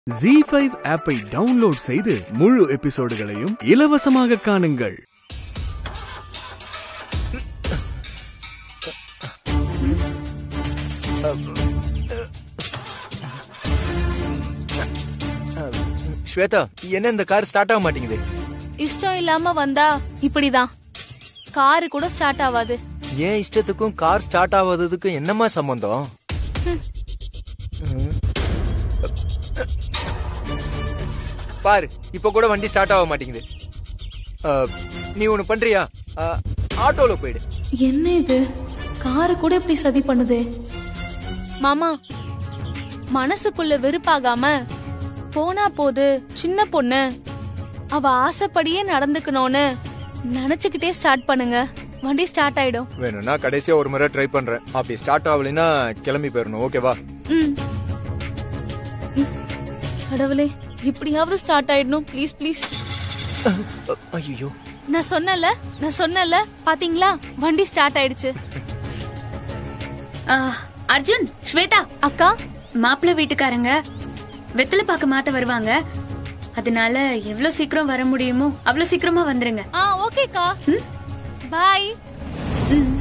G five ஆப்பை download செய்து முழு எபிசோடுகளையும் இலவசமாக காணுங்கள் ஸ்வேதா என்ன இந்த கார் ஸ்டார்ட் ஆக மாட்டேங்குது இஷ்டம் இல்லாம வந்தா இப்படிதான் காரு கூட ஸ்டார்ட் ஆகாது ஏன் இஷ்டத்துக்கும் கார் ஸ்டார்ட் ஆகாததுக்கும் என்னமா சம்பந்தம் பாரு இப்ப கூட வண்டி ஸ்டார்ட் ஆக மாட்டேங்குது அஹ், நீ ஒண்ணு பண்றியா அஹ், ஆட்டோல போயிடு என்ன இது காரு கூட இப்படி சதி பண்ணுதே மாமா மனசுக்குள்ள வெறுப்பாகாம போனா போது சின்ன பொண்ணு அவ ஆசைப்படியே நடந்துக்கணும்னு நினைச்சுக்கிட்டே ஸ்டார்ட் பண்ணுங்க வண்டி ஸ்டார்ட் ஆயிடும் வேணும்னா கடைசியா ஒரு முறை ட்ரை பண்றேன் அப்படி ஸ்டார்ட் ஆகலைன்னா கிளம்பி போயிடணும் ஓகேவா ம் ம். கடவுளே இப்படியாவது ஸ்டார்ட் ஆயிடணும் ப்ளீஸ் ப்ளீஸ் ஐயோ நான் சொன்னல நான் சொன்னல பாத்தீங்களா வண்டி ஸ்டார்ட் ஆயிடுச்சு ஆ, அர்ஜுன் ஸ்வேதா அக்கா மாப்பிள்ளை வீட்டுக்காரங்க வெத்தலை பாக்க மாத்த வருவாங்க அதனால எவ்வளவு சீக்கிரம் வர முடியுமோ அவ்வளவு சீக்கிரமா வந்துருங்க ஆ ஓகேக்கா பாய் ம்.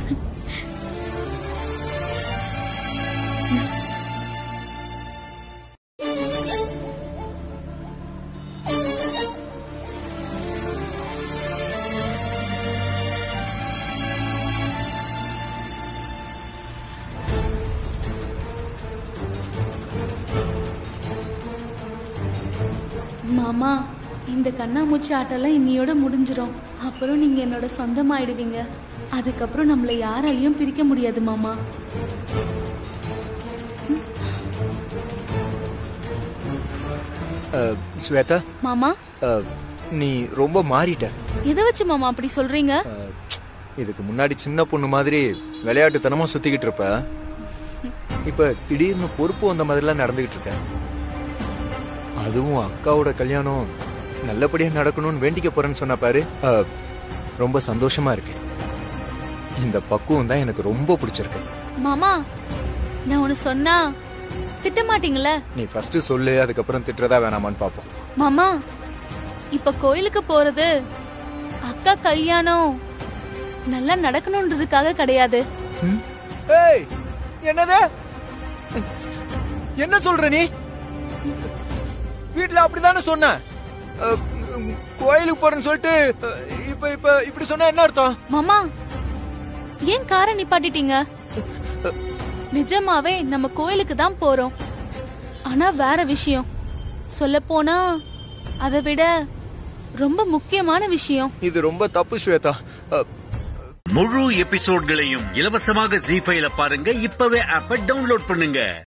மாமா இந்த கண்ணாமூச்சி ஆட்டெல்லாம் இன்னையோட முடிஞ்சிரும் அப்புறம் நீங்க என்னோட சொந்தமாயிடுவீங்க அதுக்கப்புறம் நம்மள யாராலையும் பிரிக்க முடியாது மாமா அஹ், ஸ்வேதா மாமா அஹ், நீ ரொம்ப மாறிட்ட எதை வச்சு மாமா அப்படி சொல்றீங்க அஹ், இதுக்கு முன்னாடி சின்ன பொண்ணு மாதிரி விளையாட்டுத்தனமா சுத்திக்கிட்டு இருப்ப இப்ப திடீர்னு பொறுப்பு வந்த மாதிரிலாம் நடந்துகிட்டு இருக்க அதுவும் அக்காவோட கல்யாணம் நல்லபடியா நடக்கணும்னு வேண்டிக்க போறேன்னு சொன்ன பாரு அஹ், ரொம்ப சந்தோஷமா இருக்கு இந்த பக்குவம் தான் எனக்கு ரொம்ப பிடிச்சிருக்கு மாமா நான் ஒன்னு சொன்னா திட்ட மாட்டீங்களே நீ ஃபர்ஸ்ட் சொல்லு அதுக்கப்புறம் திட்டுறதா வேணாமான்னு பாப்போம் மாமா இப்ப கோயிலுக்கு போறது அக்கா கல்யாணம் நல்லா நடக்கணும்ன்றதுக்காக கிடையாது ஏய் என்னது என்ன சொல்ற நீ வீட்ல அப்படிதானே சொன்ன அஹ், உம், கோயிலுக்கு போறேன்னு சொல்லிட்டு அஹ், இப்ப இப்ப இப்படி சொன்னா என்ன அர்த்தம் மாமா ஏன் காரை நிப்பாட்டிட்டீங்க நிஜமாவே நம்ம கோயிலுக்கு தான் போறோம் ஆனா வேற விஷயம் சொல்ல போனா அதை விட ரொம்ப முக்கியமான விஷயம் இது ரொம்ப தப்பு ஸ்வேதா அஹ், முழு எபிசோட்களையும் இலவசமாக ஜி ஃபைல பாருங்க இப்பவே ஆப்ப டவுன்லோட் பண்ணுங்க